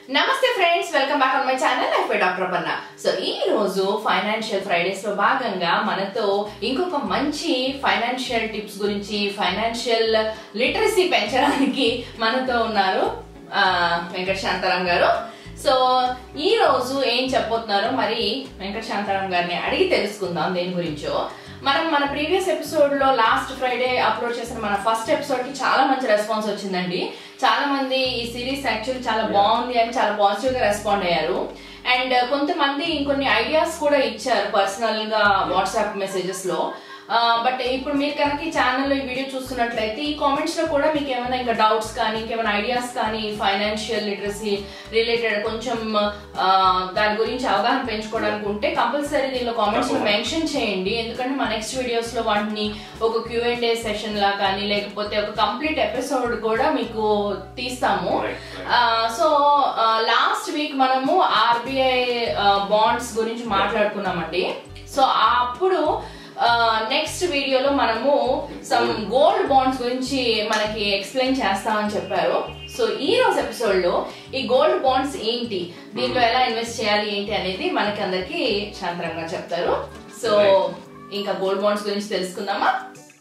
నమస్తే friends welcome back on my channel life by doctor Panna so ఈ రోజు financial Fridays లో భాగంగా మనతో ఇంకొక మంచి ఫైనాన్షియల్ టిప్స్ గురించి ఫైనాన్షియల్ లిటరసీ పెంచడానికి మనతో ఉన్నారు ఆ, వెంకట శాంతారాం గారు సో ఈ రోజు ఏం చెప్పబోతున్నారో మరి వెంకట శాంతారాం గారిని అడిగి తెలుసుకుందాం దేని గురించో మనం మన ప్రీవియస్ ఎపిసోడ్ లో లాస్ట్ ఫ్రైడే అప్లోడ్ చేసిన మన ఫస్ట్ ఎపిసోడ్ కి చాలా మంచి రెస్పాన్స్ వచ్చిందండి చాలా మంది ఈ సిరీస్ యాక్చువల్లీ చాలా బాగుంది అని చాలా పాజిటివ్ గా రెస్పాండ్ అయ్యారు అండ్ కొంతమంది ఇంకొన్ని ఐడియాస్ కూడా ఇచ్చారు పర్సనల్ గా వాట్సాప్ మెసేజెస్ లో బట్ ఇప్పుడు మీరు కనుక ఈ ఛానల్లో ఈ వీడియో చూస్తున్నట్లయితే ఈ కామెంట్స్ లో కూడా మీకు ఏమైనా ఇంకా డౌట్స్ కానీ ఇంకేమైనా ఐడియాస్ కానీ ఫైనాన్షియల్ లిటరసీ రిలేటెడ్ కొంచెం ఆ, దాని గురించి అవగాహన పెంచుకోవడానికి ఉంటే కంపల్సరీ దీనిలో కామెంట్స్ లో మెన్షన్ చేయండి ఎందుకంటే మా నెక్స్ట్ వీడియోస్ లో వాటిని ఒక క్యూ అండ్ ఏ సెషన్ లా కానీ లేకపోతే ఒక కంప్లీట్ ఎపిసోడ్ కూడా మీకు తీస్తాము Right, right. So last week మనము ఆర్బిఐ బాండ్స్ గురించి మాట్లాడుకున్నామండి సో అప్పుడు నెక్స్ట్ వీడియోలో మనము సమ్ గోల్డ్ బాండ్స్ గురించి మనకి ఎక్స్ప్లెయిన్ చేస్తామని చెప్పారు సో ఈ రోజు ఎపిసోడ్ లో ఈ గోల్డ్ బాండ్స్ ఏంటి దీంట్లో ఎలా ఇన్వెస్ట్ చేయాలి ఏంటి అనేది మనకి అందరికి శాంతరంగా చెప్తారు సో Right. ఇంకా గోల్డ్ బాండ్స్ గురించి తెలుసుకుందామా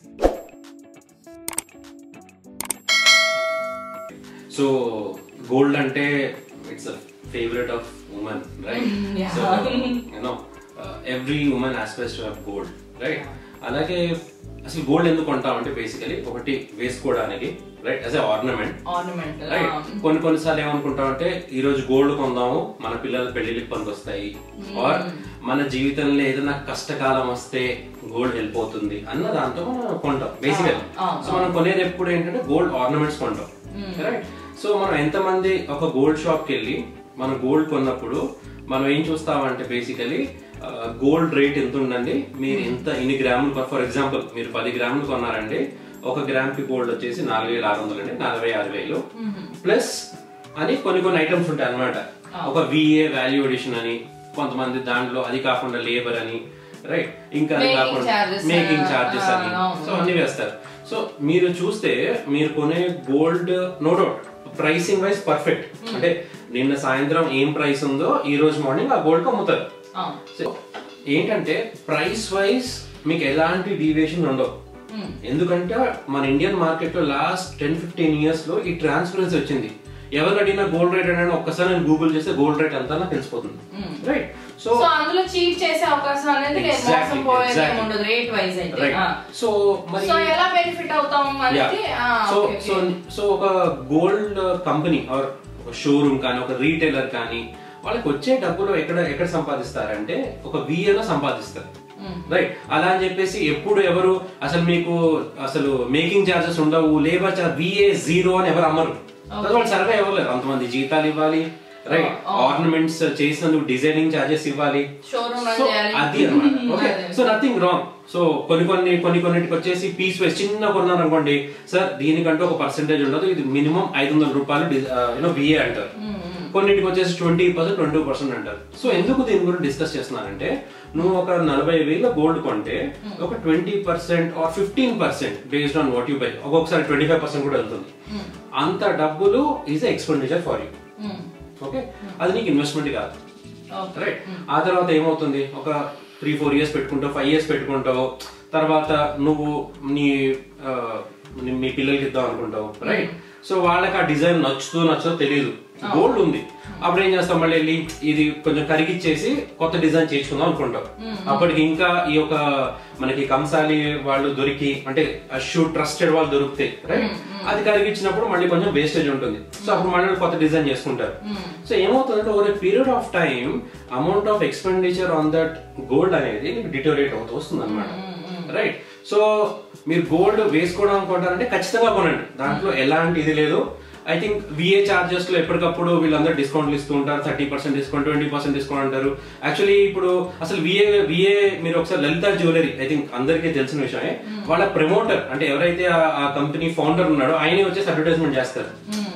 సో గోల్డ్ అంటే it's a favourite of women right Yeah. So you know every women expects to have gold right అలాగే అసలు గోల్డ్ ఎందుకు కొంటాం అంటే బేసికలీ ఒకటి వేసుకోవడానికి right as a ornament ornament right కొన్ని కొన్నిసార్లు ఏమనుకుంటాం అంటే ఈ రోజు గోల్డ్ కొందాము మన పిల్లల పెళ్లికి పనికొస్తాయి ఆర్ మన జీవితంలో ఏదైనా కష్టకాలం వస్తే గోల్డ్ హెల్ప్ అవుతుంది అన్న దాంతో మనం కొంటాం బేసికల్ ఆ, సో మనం కొనేది ఎప్పుడు ఏంటంటే గోల్డ్ ఆర్నమెంట్స్ కొంటాం రైట్ సో మనం ఎంతమంది ఒక గోల్డ్ షాప్ కి వెళ్ళి మనం గోల్డ్ కొన్నప్పుడు మనం ఏం చూస్తామంటే బేసికలీ గోల్డ్ రేట్ ఎంత ఉందండి మీరు ఎంత ఇన్ని గ్రాములు ఫర్ ఎగ్జాంపుల్ మీరు పది గ్రాములు కొన్నారండి ఒక గ్రామ్ కి గోల్డ్ వచ్చేసి నాలుగు వేల ఆరు వందలు అండి నలభై ఆరు వేలు ప్లస్ అని కొన్ని కొన్ని ఐటమ్స్ ఉంటాయి అన్నమాట ఒక విఏ వాల్యూ ఎడిషన్ అని కొంతమంది దాంట్లో అది కాకుండా లేబర్ అని రైట్ ఇంకా అది Making కాకుండా charges, మేకింగ్ ఆ, చార్జెస్ ఆ, అని అవును. సో అన్ని వేస్తారు సో మీరు చూస్తే మీరు కొనే gold no doubt pricing wise perfect అంటే నిన్న సాయంత్రం ఏం ప్రైస్ ఉందో ఈ రోజు మార్నింగ్ ఆ గోల్డ్ అమ్ముతారు సో ఏంటంటే ప్రైస్ వైజ్ మీకు ఎలాంటి డీవియేషన్ ఉండవు ఎందుకంటే మన ఇండియన్ మార్కెట్ లో లాస్ట్ టెన్ ఫిఫ్టీన్ ఇయర్స్ లో ఈ ట్రాన్స్పరెన్సీ వచ్చింది ఎవరు అడిగినా గోల్డ్ రేట్ అని ఒక్కసారి నేను గూగుల్ చేస్తే గోల్డ్ రేట్ ఎంత నాకు తెలిసిపోతుంది రైట్ సో సో అందులో చీట్ చేసే అవకాశం అనేది లేదు మోసం Exactly, పోయేది exactly. ఏమి ఉండదు రేట్ వైజ్ అయితే రైట్ ఆ. సో మరి సో ఎలా బెనిఫిట్ అవుతాం అనేది ఆ, so okay, so okay. So ఒక గోల్డ్ కంపెనీ ఆర్ ఒక షోరూమ్ కానీ ఒక రీటైలర్ కానీ వాళ్ళకి వచ్చే డబ్బులు ఎక్కడ ఎక్కడ సంపాదిస్తారంటే ఒక VA లో సంపాదిస్తారు రైట్ అలా అని చెప్పేసి ఎప్పుడు ఎవరు అసలు మీకు అసలు మేకింగ్ చార్జెస్ ఉండవు లేబర్ చార్జ్ విఏ జీరో అని ఎవరు అమ్మరు అసలు వాళ్ళు సర్వే ఇవ్వలేరు అంతమంది జీతాలు ఇవ్వాలి రైట్ ఆర్నమెంట్స్ చేసినందుకు డిజైనింగ్ చార్జెస్ ఇవ్వాలి Showroom run సో చేయాలి. అది అన్నమాట ఓకే అదే. సో నథింగ్ రాంగ్ సో కొన్ని కొన్ని కొన్ని కొన్నిటికి వచ్చేసి పీస్ వైజ్ చిన్న కొన్నాను అనుకోండి సార్ దీనికంటూ ఒక పర్సెంటేజ్ ఉండదు ఇది మినిమం ఐదు వందల రూపాయలు యూనో విఏ అంటారు కొన్నిటికి వచ్చేసి ట్వంటీ పర్సెంట్ ట్వంటీ పర్సెంట్ అంటారు సో ఎందుకు దీని గురించి డిస్కస్ చేస్తున్నానంటే నువ్వు ఒక నలభై వేల గోల్డ్ కొంటే ఒక twenty percent or fifteen percent based on what you buy ఒక్కొక్కసారి ట్వంటీ ఫైవ్ పర్సెంట్ కూడా వెళ్తుంది అంత డబ్బులు is expenditure for you hmm. Okay అది నీకు ఇన్వెస్ట్మెంట్ కాదు ఓకే. రైట్ ఆ తర్వాత ఏమవుతుంది ఒక త్రీ ఫోర్ ఇయర్స్ పెట్టుకుంటావు ఫైవ్ ఇయర్స్ పెట్టుకుంటావు తర్వాత నువ్వు నీ ఆ, నీ- మీ పిల్లలకి ఇద్దాం అనుకుంటావు రైట్ సో వాళ్ళకి ఆ డిజైన్ నచ్చుతూ నచ్చదో తెలియదు గోల్డ్ ఉంది అప్పుడు ఏం చేస్తాం మళ్ళీ వెళ్ళి ఇది కొంచెం కరిగిచ్చేసి కొత్త డిజైన్ చేసుకుందాం అనుకుంటాం అప్పటికి ఇంకా ఈ యొక్క మనకి కంసాలి వాళ్ళు దొరికి అంటే షూ ట్రస్టెడ్ వాళ్ళు దొరికితే రైట్ అది కరిగించినప్పుడు మళ్ళీ కొంచెం వేస్టేజ్ ఉంటుంది సో అప్పుడు మళ్ళీ కొత్త డిజైన్ చేసుకుంటారు సో ఏమవుతుందంటే over period of time amount of expenditure on that gold అనేది నీకు డిటోరేట్ అవుతూ వస్తుంది అనమాట రైట్ సో మీరు గోల్డ్ వేసుకోవడం అనుకుంటారంటే ఖచ్చితంగా కొనండి దాంట్లో ఎలాంటి ఇది లేదు ఐ థింక్ విఏ చార్జెస్ లో ఎప్పటికప్పుడు వీళ్ళందరూ డిస్కౌంట్లు ఇస్తూ ఉంటారు thirty percent discount twenty percent discount అంటారు యాక్చువల్లీ ఇప్పుడు అసలు విఏ విఏ మీరు ఒకసారి లలిత జ్యువెలరీ ఐ థింక్ అందరికీ తెలిసిన విషయమే వాళ్ళ ప్రమోటర్ అంటే ఎవరైతే ఆ- ఆ కంపెనీ ఫౌండర్ ఉన్నాడో ఆయనే వచ్చేసి అడ్వర్టైజ్మెంట్ చేస్తారు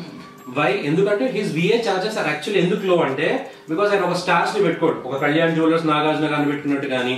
వై ఎందుకంటే his VA charges are actually ఎందుకు లో అంటే బికాస్ ఆయన ఒక స్టార్స్ ని పెట్టుకోడు ఒక కళ్యాణ్ జ్యువెలర్స్ నాగార్జున గారిని పెట్టుకున్నట్టు కానీ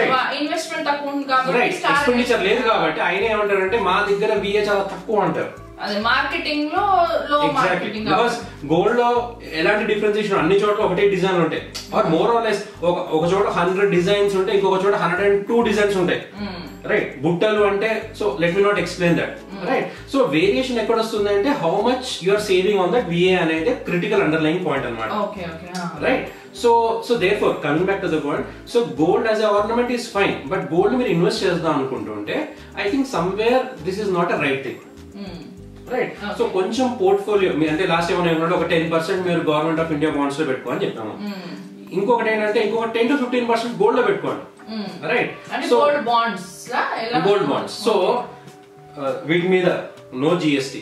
ఇన్వెస్ట్మెంట్ తక్కువ ఉంది కాబట్టి రైట్ స్టార్ ఎక్స్పెండిచర్ లేదు కాబట్టి ఆయన ఏమంటారంటే మా దగ్గర విఏ చాలా తక్కువ అంటారు అది మార్కెటింగ్ లో లో ఎగ్జాక్ట్లీ మార్కెటింగ్ బికాస్ గోల్డ్ లో ఎలాంటి డిఫరెన్సియేషన్ అన్ని చోట్ల ఒకటే డిజైన్ ఉంటాయి ఆర్ మోర్ ఆర్ లెస్ ఒక ఒక చోట హండ్రెడ్ డిజైన్స్ ఉంటాయి ఇంకొక చోట హండ్రెడ్ అండ్ టూ డిజైన్స్ ఉంటాయి రైట్ బుట్టలు అంటే so let me not explain that right so variation ఎక్కడ వస్తుంది అంటే how much you are saving on that VA అనేది క్రిటికల్ అండర్లైన్ పాయింట్ అన్నమాట okay okay right so so therefore coming back to the point so gold as ornament is fine but gold మీరు invest చేద్దాం అనుకుంటుంటే I think somewhere this is not a right thing right so కొంచెం portfolio అంటే last ఏమైనా ఏమన్నా ఒక ten percent మీరు government of India bonds లో పెట్టుకోని చెప్పాము ఇంకొకటి ఏంటంటే ఇంకొక ten to fifteen percent gold లో పెట్టుకోండి రైట్ అంటే so gold bonds gold bonds so వీటి మీద no GST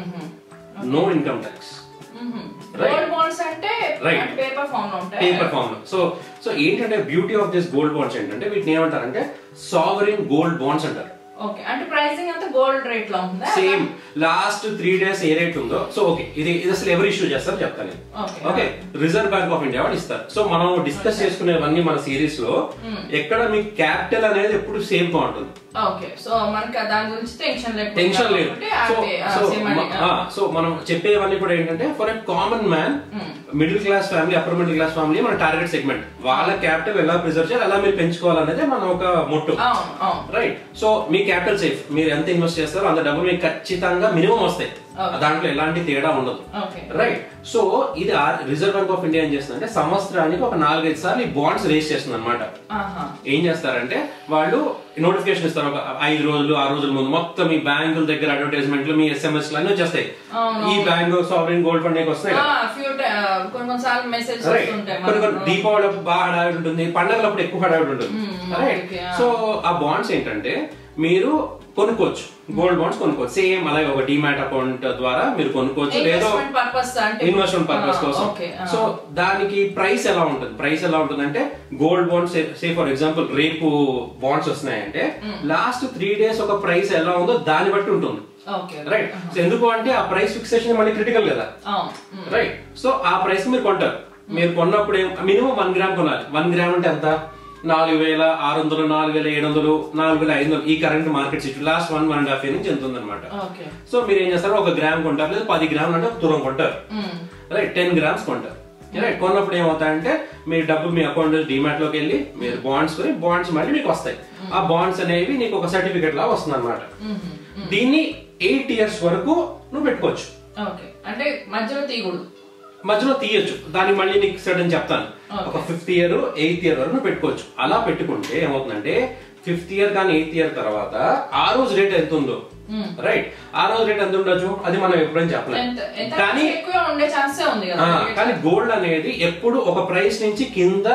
no income tax Right. Gold bonds అంటే Right. పేపర్ ఫామ్ లో ఉంటాయి పేపర్ ఫామ్ లో సో సో ఏంటంటే beauty of this gold bonds ఏంటంటే వీటిని ఏమంటారంటే సావరిన్ గోల్డ్ బాండ్స్ అంటారు ఓకే అంటే ప్రైసింగ్ అంతా గోల్డ్ రేట్ లో ఉందా సేమ్ లాస్ట్ త్రీ డేస్ ఏ రేట్ ఉందో సో ఓకే ఇది ఇది అసలు ఎవరు ఇష్యూ చేస్తారు చెప్తాను నేను Okay. Okay reserve bank of India వాళ్ళు ఇస్తారు సో మనం డిస్కస్ చేసుకునేవన్నీ మన సిరీస్ లో ఎక్కడ మీ క్యాపిటల్ అనేది ఎప్పుడు సేమ్ గా ఉంటుంది ఓకే సో మనకి దాని గురించి టెన్షన్ లేదు టెన్షన్ లేదు సో సో మ- ఆ, సో మనం చెప్పేవన్నీ కూడా ఏంటంటే for a common man middle class family upper middle class family మన టార్గెట్ సెగ్మెంట్ వాళ్ళ క్యాపిటల్ ఎలా ప్రిజర్వ్ చేయాలి ఎలా మీరు పెంచుకోవాలనేది మన ఒక మొట్టు అవును అవును రైట్ సో మీ క్యాపిటల్ సేఫ్ మీరు ఎంత ఇన్వెస్ట్ చేస్తారో అంత డబ్బులు మీకు ఖచ్చితంగా మినిమం వస్తాయి Okay. దాంట్లో ఎలాంటి తేడా ఉండదు ఓకే రైట్ సో ఇది రిజర్వ్ బ్యాంక్ ఆఫ్ ఇండియా ఏం చేస్తుందంటే సంవత్సరానికి ఒక నాలుగైదు సార్లు ఈ బాండ్స్ రేస్ చేస్తుంది అనమాట ఆహా ఏం చేస్తారంటే వాళ్ళు నోటిఫికేషన్ ఇస్తారు ఒక ఐదు రోజులు ఆరు రోజుల ముందు మొత్తం మీ బ్యాంకుల దగ్గర అడ్వర్టైజ్మెంట్లు మీ ఎస్ఎంఎస్ అన్ని వచ్చేస్తాయి అవును. ఈ బ్యాంక్ సావరిన్ గోల్డ్ ఫండ్ వస్తాయి కదా ఫ్యూ కొన్ని కొన్నిసార్లు మెసేజ్ రైట్ వస్తుంటాయి కొన్ని కొన్ని మనకు. దీపావళి అప్పుడు బాగా హడావిడి ఉంటుంది పండగలప్పుడు ఎక్కువ హడావిడి ఉంటుంది hmm, right okay, ah. So ఆ బాండ్స్ ఏంటంటే మీరు కొనుక్కోవచ్చు గోల్డ్ బాండ్స్ కొనుక్కోవచ్చు సేమ్ అలాగే ఒక డిమాట్ అకౌంట్ ద్వారా మీరు కొనుక్కోవచ్చు లేదో ఇన్వెస్ట్మెంట్ పర్పస్ అంటే ఇన్వెస్ట్మెంట్ పర్పస్ ఆ, కోసం ఓకే ఆ. సో దానికి ప్రైస్ ఎలా ఉంటుంది ప్రైస్ ఎలా ఉంటుంది అంటే gold bonds say for example రేపు బాండ్స్ వస్తున్నాయంటే లాస్ట్ త్రీ డేస్ ఒక ప్రైస్ ఎలా ఉందో దాన్ని బట్టి ఉంటుంది ఓకే రైట్ సో ఎందుకు అంటే ఆ ప్రైస్ ఫిక్సేషన్ మళ్ళీ క్రిటికల్ కదా అవును మ్మ్. రైట్ సో ఆ ప్రైస్ మీరు కొంటారు మీరు కొన్నప్పుడు మినిమం వన్ గ్రామ్ కొనాలి వన్ గ్రామ్ అంటే ఎంత నాలుగు వేల ఆరు వందలు నాలుగు వేల ఏడు వందలు నాలుగు వేల ఐదు వందలు ఈ కరెంట్ మార్కెట్ సిచ్యు last one one and half year నుంచి ఎంత ఉందన్నమాట ఓకే సో మీరు ఏం చేస్తారు ఒక గ్రామ్ కొంటారు లేదా పది గ్రాములు అంటే ఒక తురం కొంటారు మ్మ్. రైట్ టెన్ గ్రామ్స్ కొంటారు రైట్ కొన్నప్పుడు ఏమవుతాయంటే మీ డబ్బు మీ అకౌంట్ డిమాట్ లోకి వెళ్ళి మీరు బాండ్స్ కొని బాండ్స్ మళ్ళీ మీకు వస్తాయి ఆ బాండ్స్ అనేవి నీకు ఒక సర్టిఫికెట్ లాగా వస్తుంది అనమాట మ్మ్. దీన్ని ఎయిట్ ఇయర్స్ వరకు నువ్వు పెట్టుకోవచ్చు ఓకే అంటే మధ్యలో తీయకూడదు మధ్యలో తీయొచ్చు దానికి మళ్ళీ నీకు సడన్ చెప్తాను ఒక ఫిఫ్త్ ఇయర్ ఎయిత్ ఇయర్ వరకు నువ్వు పెట్టుకోవచ్చు అలా పెట్టుకుంటే ఏమవుతుందంటే ఫిఫ్త్ ఇయర్ కానీ ఎయిత్ ఇయర్ తర్వాత ఆ రోజు రేట్ ఎంత ఉందో రైట్ ఆ రోజు రేట్ ఎంత ఉండొచ్చు అది మనం ఎప్పుడైనా ఎంత చెప్పలేం ఎంత కానీ ఎక్కువ ఉండే ఛాన్సే ఉంది ఆ, కదా కానీ గోల్డ్ అనేది ఎప్పుడు ఒక ప్రైస్ నుంచి కింద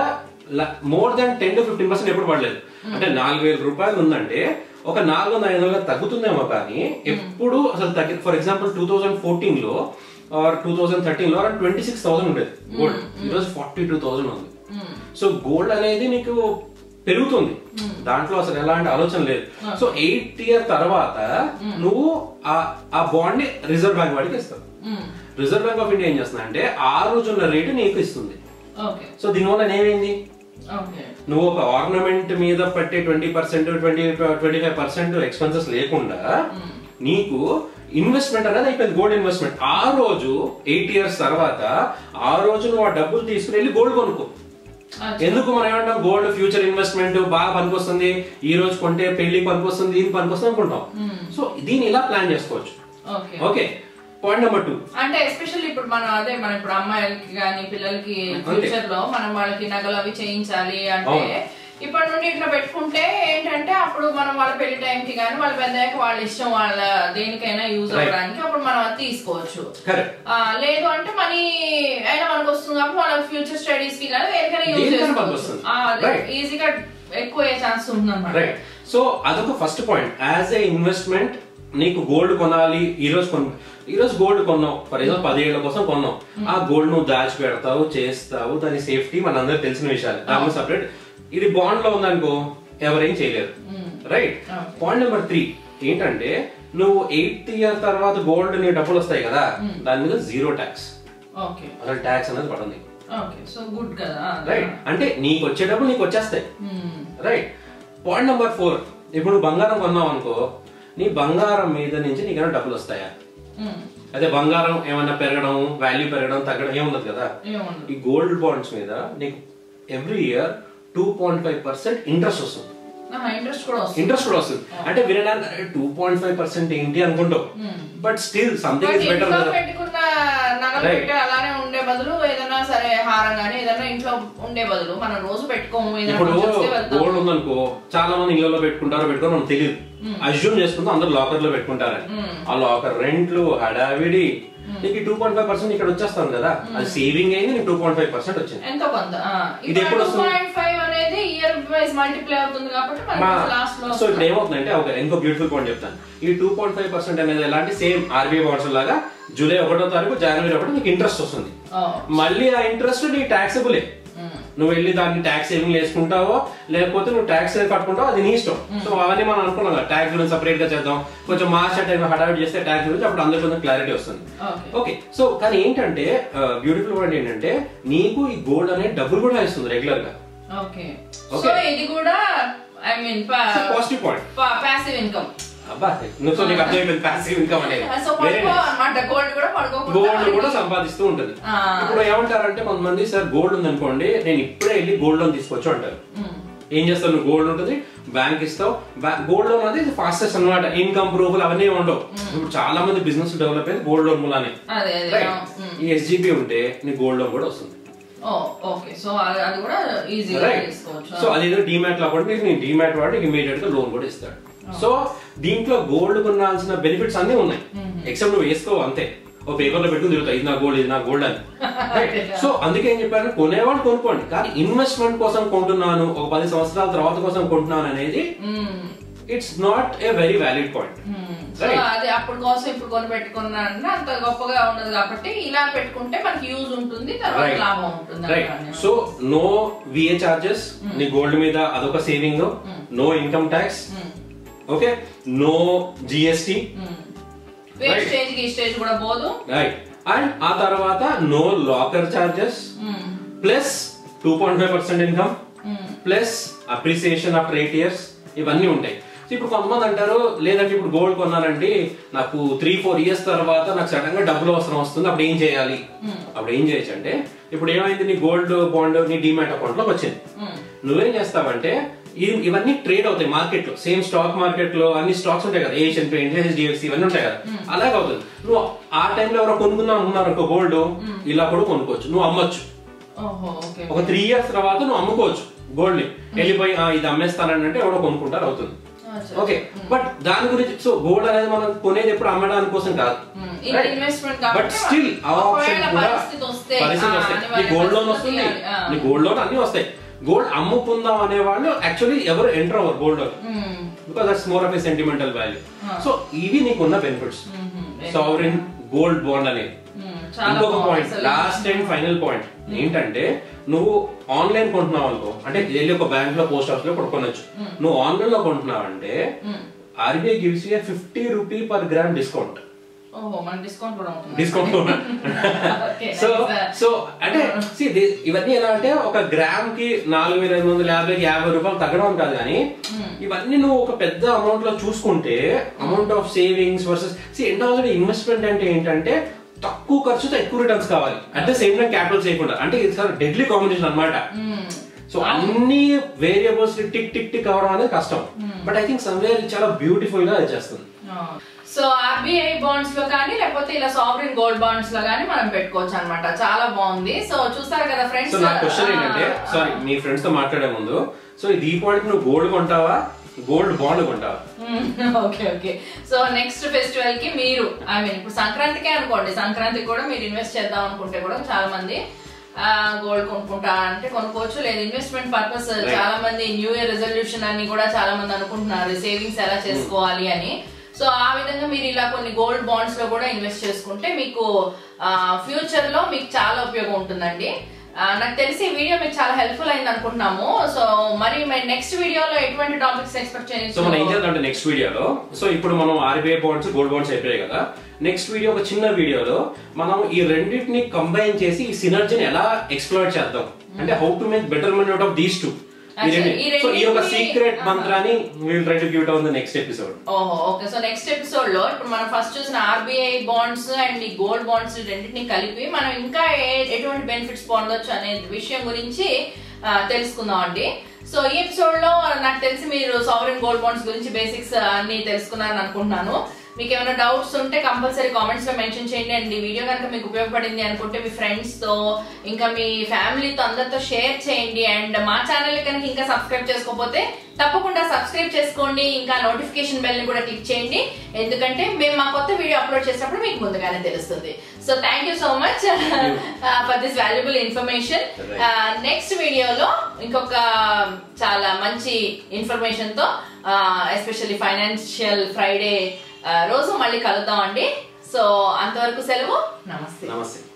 more than ten to fifteen percent ఎప్పుడు పడలేదు అంటే నాలుగు వేల రూపాయలు ఉందంటే ఒక నాలుగు వందల ఐదు వందలు తగ్గుతుందేమో కానీ ఎప్పుడు అసలు తగ్గి for example two thousand fourteen లో ఆర్ టూ థౌసండ్ థర్టీన్ లో ట్వంటీ సిక్స్ థౌసండ్ ఉండేది గోల్డ్ ఈరోజు ఫార్టీ టూ థౌసండ్ ఉంది మ్మ్. సో గోల్డ్ అనేది నీకు పెరుగుతుంది దాంట్లో అసలు ఎలాంటి ఆలోచన లేదు సో ఎయిట్ ఇయర్ తర్వాత నువ్వు ఆ- ఆ బాండ్ ని రిజర్వ్ బ్యాంక్ వాడికి ఇస్తావు hmm. Reserve bank of India ఏం చేస్తుంది అంటే ఆ రోజు ఉన్న రేటు నీకు ఇస్తుంది ఓకే సో దీనివల్ల ఏమైంది ఓకే నువ్వు ఒక ఆర్నమెంట్ మీద పెట్టే twenty percent twenty twenty five percent expenses లేకుండా నీకు ఇన్వెస్ట్మెంట్ అనేది అయిపోయింది గోల్డ్ ఇన్వెస్ట్మెంట్ ఆ రోజు ఎయిట్ ఇయర్స్ తర్వాత ఆ రోజు నువ్వు ఆ డబ్బులు తీసుకుని వెళ్ళి గోల్డ్ కొనుక్కో ఎందుకు మనం ఏమంటాం గోల్డ్ ఫ్యూచర్ ఇన్వెస్ట్మెంట్ బాగా పనికొస్తుంది ఈ రోజు కొంటే పెళ్లికి పనికొస్తుంది దీనికి పనికొస్తుంది అనుకుంటాం సో దీన్ని ఇలా ప్లాన్ చేసుకోవచ్చు okay okay point number two అంటే ఎస్పెషల్లీ ఇప్పుడు మనం అదే మనం ఇప్పుడు అమ్మాయిలకి కానీ పిల్లలకి ఫ్యూచర్ లో మనం వాళ్ళకి నగలు అవి చేయించాలి అంటే అవును. ఇప్పటి నుండి ఇట్లా పెట్టుకుంటే ఏంటంటే అప్పుడు మనం వాళ్ళ పెళ్లి టైంకి కానీ వాళ్ళ పెద్దయ్యాక వాళ్ళ ఇష్టం వాళ్ళ దేనికైనా యూజ్ Right. అవ్వడానికి అప్పుడు మనం అది తీసుకోవచ్చు కరెక్ట్ ఆ, లేదు అంటే మనీ అయినా మనకు వస్తుంది కాబట్టి వాళ్ళ ఫ్యూచర్ స్టడీస్ కి కానీ దేనికైనా యూజ్ దేనికైనా చేసుకోవచ్చు పనికొస్తుంది. ఆ, Right. ఈజీగా ఎక్కువ అయ్యే ఛాన్స్ ఉంటుంది అనమాట రైట్ సో అదొక first point as a investment నీకు గోల్డ్ కొనాలి ఈ రోజు కొన్ ఈ రోజు గోల్డ్ కొన్నావు ఫర్ ఎగ్జాంపుల్ పదిహేళ్ల కోసం కొన్నావు ఆ గోల్డ్ నువ్వు దాచి పెడతావు చేస్తావు దాని సేఫ్టీ మనందరికి తెలిసిన విషయాలు దాని సపరేట్ ఇది బాండ్ లో ఉందనుకో ఎవరేం చేయలేరు రైట్ పాయింట్ నెంబర్ త్రీ ఏంటంటే నువ్వు ఎయిత్ ఇయర్ తర్వాత గోల్డ్ నీ డబ్బులు వస్తాయి కదా దాని మీద జీరో ట్యాక్స్ ఓకే అసలు ట్యాక్స్ అనేది పడుతుంది ఓకే సో గుడ్ కదా రైట్ అంటే నీకు వచ్చే డబ్బులు నీకు వచ్చేస్తాయి hmm. Right point number four ఇప్పుడు నువ్వు బంగారం కొన్నావు అనుకో నీ బంగారం మీద నుంచి నీకైనా డబ్బులు వస్తాయా ఉమ్. అదే బంగారం ఏమైనా పెరగడం వాల్యూ పెరగడం తగ్గడం ఏముండదు కదా ఏముండదు. ఈ గోల్డ్ బాండ్స్ మీద నీకు every year two point five percent interest వస్తుంది ఆహా, ఇంట్రెస్ట్ కూడా వస్తుంది ఇంట్రెస్ట్ కూడా వస్తుంది అంటే వినడానికి టూ పాయింట్ ఫైవ్ పర్సెంట్ ఏంటి అనుకుంటావు but still something is better ఇంట్లో కదా పెట్టుకున్న నగలు Right. పెట్టి అలానే ఉండే బదులు ఏదైనా సరే హారం గానీ ఏదైనా ఇంట్లో ఉండే బదులు మనం రోజు పెట్టుకోము ఏదైనా ఇప్పుడు functions కి వెళ్తాం. గోల్డ్ ఉందనుకో చాలా మంది ఇళ్ళలో పెట్టుకుంటారో పెట్టుకోరో మనకు తెలియదు అజ్యూమ్ చేసుకుంటే అందరు లాకర్ లో పెట్టుకుంటారని ఆ లాకర్ రెంట్లు హడావిడి నీకు టూ పాయింట్ ఫైవ్ పర్సెంట్ ఇక్కడ వచ్చేస్తాను కదా అది సేవింగ్ అయింది నీకు టూ పాయింట్ ఫైవ్ పర్సెంట్ వచ్చింది ఎంతో కొంత ఆ. ఇది ఇప్పుడు ఎప్పుడు టూ వస్తుంది? పాయింట్ ఫైవ్ అనేది ఇయర్ వైజ్ మల్టిప్లై అవుతుంది కాబట్టి మా మనకి లాస్ట్ లో సో ఇప్పుడు ఏమవుతుందంటే ఒక ఇంకో బ్యూటిఫుల్ పాయింట్ చెప్తాను ఈ టూ పాయింట్ ఫైవ్ పర్సెంట్ అనేది ఎలాంటి సేమ్ ఆర్బీఐ బాండ్స్ లాగా జూలై ఒకటో తారీఖు జనవరి ఒకటి నీకు ఇంట్రెస్ట్ వస్తుంది ఓ. మళ్ళీ ఆ ఇంట్రెస్ట్ నీ ట్యాక్సబులే ఉమ్. నువ్వు వెళ్ళి దాన్ని ట్యాక్స్ సేవింగ్ వేసుకుంటావో లేకపోతే నువ్వు ట్యాక్స్ కట్టుకుంటావో అది నీ ఇష్టం సో అవన్నీ మనం అనుకున్నాం కదా ట్యాక్స్ గురించి సపరేట్ గా చేద్దాం కొంచెం మార్చ్ టైం హడావిడి చేస్తే ట్యాక్స్ గురించి అప్పుడు అందరికీ కొంచెం క్లారిటీ వస్తుంది ఓకే ఓకే సో కానీ ఏంటంటే బ్యూటిఫుల్ పాయింట్ ఏంటంటే నీకు ఈ గోల్డ్ అనేది డబ్బులు కూడా ఇస్తుంది రెగ్యులర్ గా ఓకే Okay. సో ఇది కూడా I mean positive point passive income అబ్బా నువ్వు సో నీకు అర్థమైపోయింది ప్యాసివ్ ఇన్కమ్ అనేది సో Very పడుకో nice. అన్నమాట గోల్డ్ కూడా పడుకోకుండా గోల్డ్ కూడా మనకి- సంపాదిస్తూ ఉంటుంది ఆ. ఇప్పుడు ఏమంటారంటే కొంతమంది సార్ గోల్డ్ ఉంది అనుకోండి నేను ఇప్పుడే వెళ్ళి గోల్డ్ లోన్ తీసుకొచ్చు అంటారు ఉమ్. ఏం చేస్తావు నువ్వు గోల్డ్ ఉంటుంది బ్యాంక్ ఇస్తావు గోల్డ్ లోన్ అనేది ఫాస్టెస్ట్ అన్నమాట ఇన్కమ్ ప్రూఫ్లు అవన్నీ ఉండవు ఇప్పుడు చాలా మంది బిజినెస్ డెవలప్ అయ్యేది గోల్డ్ లోన్ మూలానే అదే అదే Right? ఉమ్. ఈ ఎస్జిపి ఉంటే నీకు గోల్డ్ లోన్ కూడా వస్తుంది ఓ ఓకే సో అది అది కూడా ఈజీగా రైట్ తీసుకోవచ్చు సో అదేదో డిమాట్ లో కూడా నీకు డిమాట్ వాడు ఇమీడియట్ గా లోన్ కూడా ఇస్తాడు సో దీంట్లో గోల్డ్ కొనాల్సిన బెనిఫిట్స్ అన్ని ఉన్నాయి ఎక్సెప్ట్ నువ్వు వేసుకోవు అంతే ఓ పేపర్ లో పెట్టుకుని తిరుగుతావు ఇది నా గోల్డ్ ఇది నా గోల్డ్ అని సో అందుకే ఏం చెప్పారు కొనేవాడు కొనుక్కోండి కానీ ఇన్వెస్ట్మెంట్ కోసం కొంటున్నాను ఒక పది సంవత్సరాల తర్వాత కోసం కొంటున్నాను అనేది um. It's not a very valid point um. So Right. అది అప్పుడు కోసం ఇప్పుడు కొని పెట్టుకున్నా అంటే అంత గొప్పగా ఉండదు కాబట్టి ఇలా పెట్టుకుంటే మనకి యూజ్ ఉంటుంది తర్వాత రైట్ లాభం ఉంటుంది రైట్ అనమాట. సో నో విఏ చార్జెస్ నీ గోల్డ్ మీద అదొక saving no income tax um. Okay no GST um. Wastage గీస్టేజ్ కూడా పోదు రైట్ అండ్ ఆ తర్వాత no locker charges um. Plus two point five percent income um. Plus appreciation after eight years ఇవన్నీ ఉంటాయి సో ఇప్పుడు కొంతమంది అంటారు లేదంటే ఇప్పుడు గోల్డ్ కొన్నానండి నాకు త్రీ ఫోర్ ఇయర్స్ తర్వాత నాకు సడన్ గా డబ్బులు అవసరం వస్తుంది అప్పుడు ఏం చేయాలి అప్పుడు ఏం చేయొచ్చు అంటే ఇప్పుడు ఏమైంది నీ గోల్డ్ బాండ్ నీ డిమాట్ అకౌంట్ లోకి వచ్చింది ఉమ్. నువ్వేం చేస్తావంటే ఇ- ఇవన్నీ ట్రేడ్ అవుతాయి మార్కెట్ లో సేమ్ స్టాక్ మార్కెట్ లో అన్ని స్టాక్స్ ఉంటాయి కదా ఏషియన్ పెయింట్ హెచ్డిఎఫ్సి ఇవన్నీ ఉంటాయి కదా అలాగే అవుతుంది నువ్వు ఆ టైంలో ఎవరో కొనుక్కుందాం అనుకున్నారు అనుకో గోల్డ్ ఇలా కూడా కొనుక్కోవచ్చు నువ్వు అమ్మొచ్చు ఓహో ఓకే ఒక త్రీ ఇయర్స్ తర్వాత నువ్వు అమ్ముకోవచ్చు గోల్డ్ ని వెళ్ళిపోయి "ఆ, ఇది అమ్మేస్తానని అంటే ఎవరో కొనుక్కుంటారు అవుతుంది అచ్చా. ఓకే బట్ దాని గురించి సో గోల్డ్ అనేది మనం కొనేది ఎప్పుడు అమ్మడానికి కోసం కాదు ఉమ్. ఇది investment కాబట్టి బట్ స్టిల్ ఆ ఆప్షన్ ఒకవేళ కూడా పరిస్థితి వస్తే, పరిస్థితి ఆ, వస్తే నీ అనివార్య గోల్డ్ లోన్ పరిస్థితి వస్తుంది ఆ. నీ గోల్డ్ లోన్ అన్ని వస్తాయి గోల్డ్ అమ్ముకుందాం అనే వాళ్ళు యాక్చువల్లీ ఎవరు ఎంటర్ అవ్వరు gold loan um. Because that's more of a sentimental value Ah. So ఇవి నీకున్న benefits um. Sovereign gold bond అనేది ఉమ్. చాలా ఇంకొక బాగుంది పాయింట్ అసలు. లాస్ట్ అండ్ ఫైనల్ పాయింట్ ఏంటంటే నువ్వు ఆన్లైన్ కొంటున్నావు అనుకో అంటే వెళ్ళి ఒక బ్యాంక్ లో పోస్ట్ ఆఫీస్ లో కొనుక్కోవచ్చు నువ్వు ఆన్లైన్ లో కొంటున్నావు అంటే um. RBI gives you fifty rupee per gram discount ఓహో మన డిస్కౌంట్ కూడా ఉంటుంది discount Okay, so nice. So అంటే see, this- ఇవన్నీ ఎలా అంటే ఒక గ్రామ్ కి నాలుగు వేల ఐదు వందల యాభై యాభై రూపాయలు తగ్గడం అని కాదు కానీ ఇవన్నీ నువ్వు ఒక పెద్ద అమౌంట్ లో చూసుకుంటే amount of savings versus see and also investment అంటే ఏంటంటే తక్కువ ఖర్చుతో ఎక్కువ రిటర్న్స్ కావాలి at the same time capital చేయకుండా అంటే ఇది సార్ డెడ్లీ కాంబినేషన్ అన్నమాట ఉమ్. సో అన్ని వేరియబుల్స్ టిక్ టిక్ టిక్ అవడం అనేది కష్టం బట్ ఐ థింక్ సమ్వేర్ చాలా బ్యూటిఫుల్ గా అది చేస్తుంది సో ఆర్బీఐ బాండ్స్ లో కానీ లేకపోతే ఇలా సావరిన్ గోల్డ్ బాండ్స్ లో కానీ మనం పెట్టుకోవచ్చు అన్నమాట చాలా బాగుంది సో చూస్తారు కదా సో ఫ్రెండ్స్ నా క్వశ్చన్ ఏంటంటే సారీ మీ ఫ్రెండ్స్ తో మాట్లాడే ముందు సో ఈ దీపావళికి నువ్వు గోల్డ్ కొంటావా గోల్డ్ బాండ్ కొంటావా okay okay so next festival కి మీరు ఐ మీన్ ఇప్పుడు సంక్రాంతికే అనుకోండి సంక్రాంతికి కూడా మీరు ఇన్వెస్ట్ చేద్దాం అనుకుంటే కూడా చాలా మంది గోల్డ్ కొనుక్కుంటా అంటే కొనుక్కోవచ్చు లేదు ఇన్వెస్ట్మెంట్ పర్పస్ చాలా మంది న్యూ ఇయర్ రెజల్యూషన్ అని కూడా చాలా మంది అనుకుంటున్నారు సేవింగ్స్ ఎలా చేసుకోవాలి అని సో ఆ విధంగా మీరు ఇలా కొన్ని గోల్డ్ బాండ్స్ లో కూడా ఇన్వెస్ట్ చేసుకుంటే మీకు ఫ్యూచర్ లో మీకు చాలా ఉపయోగం ఉంటుందండి ఆ, నాకు తెలిసి ఈ వీడియో మీకు చాలా హెల్ప్ఫుల్ అయింది అనుకుంటున్నాము సో మరి నెక్స్ట్ వీడియోలో ఎటువంటి టాపిక్స్ ఎక్స్పెక్ట్ సో మనం ఏం చేయొచ్చు చేద్దాం అంటే నెక్స్ట్ వీడియోలో సో ఇప్పుడు మనం ఆర్బీఐ బాండ్స్ గోల్డ్ బాండ్స్ అయిపోయాయి కదా నెక్స్ట్ వీడియో ఒక చిన్న వీడియోలో మనం ఈ రెండింటిని కంబైన్ చేసి ఈ సినర్జీని ఎలా ఎక్స్ప్లోర్ చేద్దాం అంటే how to make betterment out of these two Actually, ఈ సో ఈ యొక్క రెండింటిని- సీక్రెట్ ఆహా. మంత్రాన్ని will try to give it on the next episode ఓహో ఓకే సో నెక్స్ట్ ఎపిసోడ్ లో ఇప్పుడు మనం ఫస్ట్ చూసిన ఆర్బీఐ బాండ్స్ అండ్ ఈ గోల్డ్ బాండ్స్ రెండింటిని కలిపి మనం ఇంకా ఏ- ఎటువంటి బెనిఫిట్స్ పొందొచ్చు అనే విషయం గురించి ఆ, తెలుసుకుందాం అండి సో ఈ ఎపిసోడ్ లో నాకు తెలిసి మీరు సావరెన్ గోల్డ్ బాండ్స్ గురించి బేసిక్స్ అన్ని తెలుసుకున్నారని అనుకుంటున్నాను మీకు ఏమైనా డౌట్స్ ఉంటే కంపల్సరీ కామెంట్స్ లో మెన్షన్ చేయండి అండ్ ఈ వీడియో కనుక మీకు ఉపయోగపడింది అనుకుంటే మీ ఫ్రెండ్స్ తో ఇంకా మీ ఫ్యామిలీతో అందరితో షేర్ చేయండి అండ్ మా ఛానల్ కనుక ఇంకా సబ్స్క్రైబ్ చేసుకోకపోతే తప్పకుండా సబ్స్క్రైబ్ చేసుకోండి ఇంకా నోటిఫికేషన్ బెల్ ని కూడా క్లిక్ చేయండి ఎందుకంటే మేము మా కొత్త వీడియో అప్లోడ్ చేసినప్పుడు మీకు ముందుగానే తెలుస్తుంది so thank you so much for this valuable information Right. Next వీడియోలో ఇంకొక చాలా మంచి ఇన్ఫర్మేషన్ తో ఎస్పెషల్లీ ఫైనాన్షియల్ ఫ్రైడే రోజు మళ్ళీ కలుద్దాం అండి సో అంతవరకు సెలవు నమస్తే నమస్తే